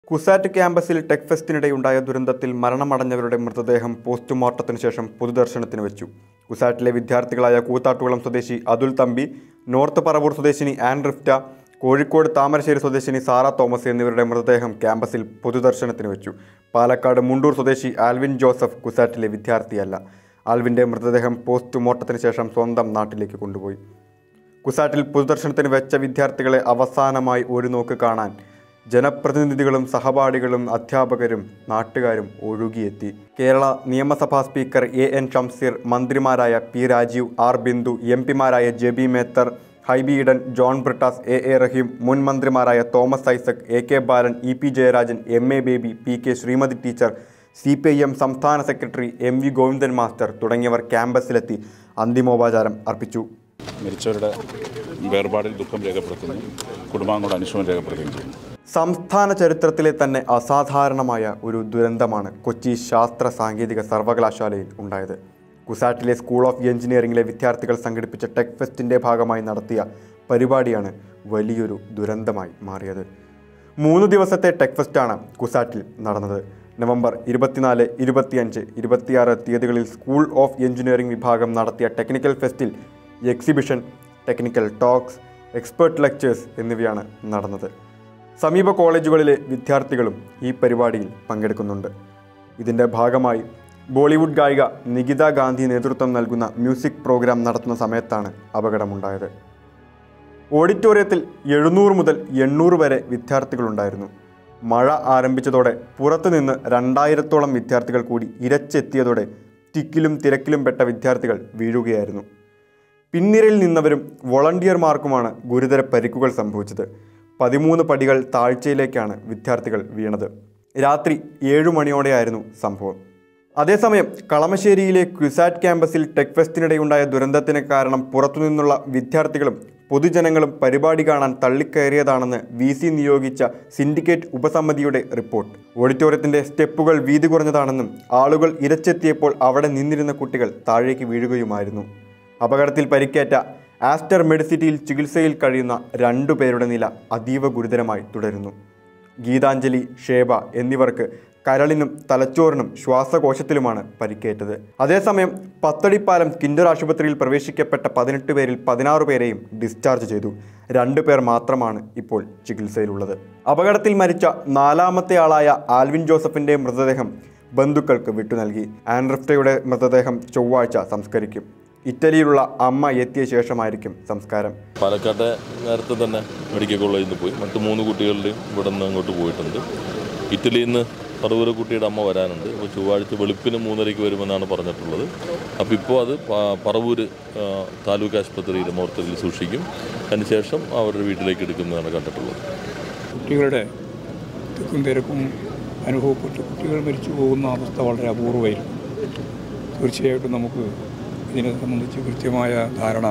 കുസാറ്റ് ക്യാമ്പസിൽ ടെക് ഫെസ്റ്റിനിടെയുണ്ടായ ദുരന്തത്തിൽ മരണമടഞ്ഞവരുടെ മൃതദേഹം പോസ്റ്റ്മോർട്ടത്തിന് ശേഷം പൊതുദർശനത്തിന് വെച്ചു കുസാറ്റിലെ വിദ്യാർത്ഥികളായ കൂത്താട്ടുകുളം സ്വദേശി അതുൽ തമ്പി നോർത്ത് പറവൂർ സ്വദേശിനി ആൻ റിഫ്റ്റ കോഴിക്കോട് താമരശ്ശേരി സ്വദേശിനി സാറ തോമസ് എന്നിവരുടെ മൃതദേഹം ക്യാമ്പസിൽ പൊതുദർശനത്തിന് വെച്ചു പാലക്കാട് മുണ്ടൂർ സ്വദേശി ആൽവിൻ ജോസഫ് കുസാറ്റിലെ വിദ്യാർത്ഥിയല്ല ആൽവിൻ്റെ മൃതദേഹം പോസ്റ്റ്മോർട്ടത്തിന് ശേഷം സ്വന്തം നാട്ടിലേക്ക് കൊണ്ടുപോയി കുസാറ്റിൽ പൊതുദർശനത്തിന് വെച്ച വിദ്യാർത്ഥികളെ അവസാനമായി ഒരു നോക്ക് കാണാൻ ജനപ്രതിനിധികളും സഹപാഠികളും അധ്യാപകരും നാട്ടുകാരും ഒഴുകിയെത്തി കേരള നിയമസഭാ സ്പീക്കർ എ എൻ ഷംസീർ മന്ത്രിമാരായ P Rajeev R Bindu M പിമാരായ ജെബി മേത്തർ ഹൈബി ഈഡൻ ജോൺ ബ്രിട്ടാസ് എ എ റഹീം മുൻ മന്ത്രിമാരായ Thomas Isaac A K Balan E P Jayarajan M A Baby P K Sreemathi teacher C P I M സംസ്ഥാന secretary M V Govindan master തുടങ്ങിയവർ ക്യാമ്പസിലെത്തി അന്തിമോപചാരം അർപ്പിച്ചു മരിച്ചവരുടെ വേർപാടിൽ ദുഃഖം രേഖപ്പെടുത്തുന്നു കുടുംബാംഗങ്ങളുടെ അനുശോചനം രേഖപ്പെടുത്തുകയും ചെയ്യുന്നു സംസ്ഥാന ചരിത്രത്തിലെ തന്നെ അസാധാരണമായ ഒരു ദുരന്തമാണ് കൊച്ചി ശാസ്ത്ര സാങ്കേതിക സർവകലാശാലയിൽ ഉണ്ടായത് കുസാറ്റിലെ സ്കൂൾ ഓഫ് എഞ്ചിനീയറിംഗിലെ വിദ്യാർത്ഥികൾ സംഘടിപ്പിച്ച ടെക് ഫെസ്റ്റിൻ്റെ ഭാഗമായി നടത്തിയ പരിപാടിയാണ് വലിയൊരു ദുരന്തമായി മാറിയത് മൂന്ന് ദിവസത്തെ ടെക് ഫെസ്റ്റാണ് കുസാറ്റിൽ നടന്നത് നവംബർ ഇരുപത്തിനാല് ഇരുപത്തിയഞ്ച് ഇരുപത്തിയാറ് തീയതികളിൽ സ്കൂൾ ഓഫ് എഞ്ചിനീയറിംഗ് വിഭാഗം നടത്തിയ ടെക്നിക്കൽ ഫെസ്റ്റിൽ exhibition technical talks expert lectures എന്നിവയാണ് നടന്നത് സമീപ കോളേജുകളിലെ വിദ്യാർത്ഥികളും ഈ പരിപാടിയിൽ പങ്കെടുക്കുന്നുണ്ട് ഇതിൻ്റെ ഭാഗമായി ബോളിവുഡ് ഗായിക നികിത ഗാന്ധി നേതൃത്വം നൽകുന്ന മ്യൂസിക് പ്രോഗ്രാം നടത്തുന്ന സമയത്താണ് അപകടമുണ്ടായത് ഓഡിറ്റോറിയത്തിൽ എഴുന്നൂറ് മുതൽ എണ്ണൂറ് വരെ വിദ്യാർത്ഥികളുണ്ടായിരുന്നു മഴ ആരംഭിച്ചതോടെ പുറത്തുനിന്ന് രണ്ടായിരത്തോളം വിദ്യാർത്ഥികൾ കൂടി ഇരച്ചെത്തിയതോടെ തിക്കിലും തിരക്കിലും പെട്ട വിദ്യാർത്ഥികൾ വീഴുകയായിരുന്നു പിൻനിരയിൽ നിന്നവരും വോളണ്ടിയർമാർക്കുമാണ് ഗുരുതര പരിക്കുകൾ സംഭവിച്ചത് പതിമൂന്ന് പടികൾ താഴ്ചയിലേക്കാണ് വിദ്യാർത്ഥികൾ വീണത് രാത്രി ഏഴു മണിയോടെയായിരുന്നു സംഭവം അതേസമയം കളമശ്ശേരിയിലെ ക്യുസാറ്റ് ക്യാമ്പസിൽ ടെക് ഫെസ്റ്റിനിടെയുണ്ടായ ദുരന്തത്തിന് കാരണം പുറത്തുനിന്നുള്ള വിദ്യാർത്ഥികളും പൊതുജനങ്ങളും പരിപാടി കാണാൻ തള്ളിക്കയറിയതാണെന്ന് വി സി നിയോഗിച്ച സിൻഡിക്കേറ്റ് ഉപസമിതിയുടെ റിപ്പോർട്ട് ഓഡിറ്റോറിയത്തിന്റെ സ്റ്റെപ്പുകൾ വീതി കുറഞ്ഞതാണെന്നും ആളുകൾ ഇരച്ചെത്തിയപ്പോൾ അവിടെ നിന്നിരുന്ന കുട്ടികൾ താഴേക്ക് വീഴുകയുമായിരുന്നു അപകടത്തിൽ പരിക്കേറ്റ ആസ്റ്റർ മെഡിസിറ്റിയിൽ ചികിത്സയിൽ കഴിയുന്ന രണ്ടു പേരുടെ നില അതീവ ഗുരുതരമായി തുടരുന്നു ഗീതാഞ്ജലി ഷേബ എന്നിവർക്ക് കരളിനും തലച്ചോറിനും ശ്വാസകോശത്തിലുമാണ് പരിക്കേറ്റത് അതേസമയം പത്തടിപ്പാലം കിൻഡർ ആശുപത്രിയിൽ പ്രവേശിക്കപ്പെട്ട പതിനെട്ട് പേരിൽ പതിനാറ് പേരെയും ഡിസ്ചാർജ് ചെയ്തു രണ്ടു പേർ മാത്രമാണ് ഇപ്പോൾ ചികിത്സയിലുള്ളത് അപകടത്തിൽ മരിച്ച നാലാമത്തെ ആളായ ആൽവിൻ ജോസഫിന്റെ മൃതദേഹം ബന്ധുക്കൾക്ക് വിട്ടു നൽകി ആൻറിഫ്റ്റയുടെ മൃതദേഹം ചൊവ്വാഴ്ച സംസ്കരിക്കും ഇറ്റലിയിലുള്ള അമ്മ എത്തിയ ശേഷമായിരിക്കും സംസ്കാരം പാലക്കാട്ടെ നേരത്തെ തന്നെ മെഡിക്കൽ കോളേജിൽ നിന്ന് പോയി മറ്റ് മൂന്ന് കുട്ടികളുടെയും ഇവിടെ നിന്ന് അങ്ങോട്ട് പോയിട്ടുണ്ട് ഇറ്റലിയിൽ നിന്ന് പറവൂര് കുട്ടിയുടെ അമ്മ വരാനുണ്ട് അപ്പോൾ ചൊവ്വാഴ്ച വെളുപ്പിന് മൂന്നരയ്ക്ക് വരുമെന്നാണ് പറഞ്ഞിട്ടുള്ളത് അപ്പോൾ ഇപ്പോൾ അത് പ- പറവൂര് ആ, താലൂക്ക് ആശുപത്രിയിൽ മോർച്ചറിയിൽ സൂക്ഷിക്കും അതിനുശേഷം അവരുടെ വീട്ടിലേക്ക് എടുക്കുന്നതാണ് കണ്ടിട്ടുള്ളത് കുട്ടികളുടെ തിക്കും തിരക്കും അനുഭവപ്പെട്ട് കുട്ടികൾ മരിച്ചു പോകുന്ന അവസ്ഥ വളരെ അപൂർവമായിരുന്നു തീർച്ചയായിട്ടും നമുക്ക് ഇതിനെ സംബന്ധിച്ച് കൃത്യമായ ധാരണ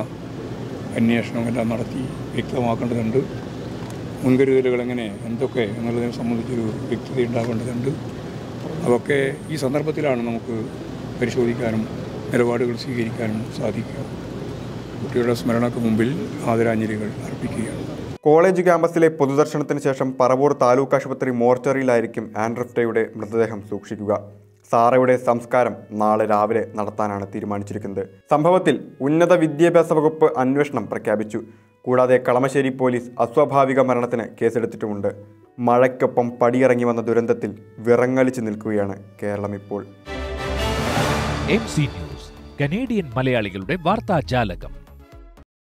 അന്വേഷണം എല്ലാം നടത്തി വ്യക്തമാക്കേണ്ടതുണ്ട് മുൻകരുതലുകൾ എങ്ങനെ എന്തൊക്കെ എന്നുള്ളതിനെ സംബന്ധിച്ചൊരു വ്യക്തത ഉണ്ടാകേണ്ടതുണ്ട് അതൊക്കെ ഈ സന്ദർഭത്തിലാണ് നമുക്ക് പരിശോധിക്കാനും നിലപാടുകൾ സ്വീകരിക്കാനും സാധിക്കുക കുട്ടികളുടെ സ്മരണക്ക് മുമ്പിൽ ആദരാഞ്ജലികൾ അർപ്പിക്കുകയാണ് കോളേജ് ക്യാമ്പസിലെ പൊതുദർശനത്തിന് ശേഷം പറവൂർ താലൂക്ക് ആശുപത്രി മോർച്ചറിയിലായിരിക്കും ആൻഡ്രിഫ്റ്റയുടെ മൃതദേഹം സൂക്ഷിക്കുക സാറയുടെ സംസ്കാരം നാളെ രാവിലെ നടത്താനാണ് തീരുമാനിച്ചിരിക്കുന്നത് സംഭവത്തിൽ ഉന്നത വിദ്യാഭ്യാസ വകുപ്പ് അന്വേഷണം പ്രഖ്യാപിച്ചു കൂടാതെ കളമശ്ശേരി പോലീസ് അസ്വാഭാവിക മരണത്തിന് കേസെടുത്തിട്ടുമുണ്ട് മഴയ്ക്കൊപ്പം പടിയിറങ്ങി വന്ന ദുരന്തത്തിൽ വിറങ്ങലിച്ചു നിൽക്കുകയാണ് കേരളം ഇപ്പോൾ എം സി ന്യൂസ് കനേഡിയൻ മലയാളികളുടെ വാർത്താജാലകം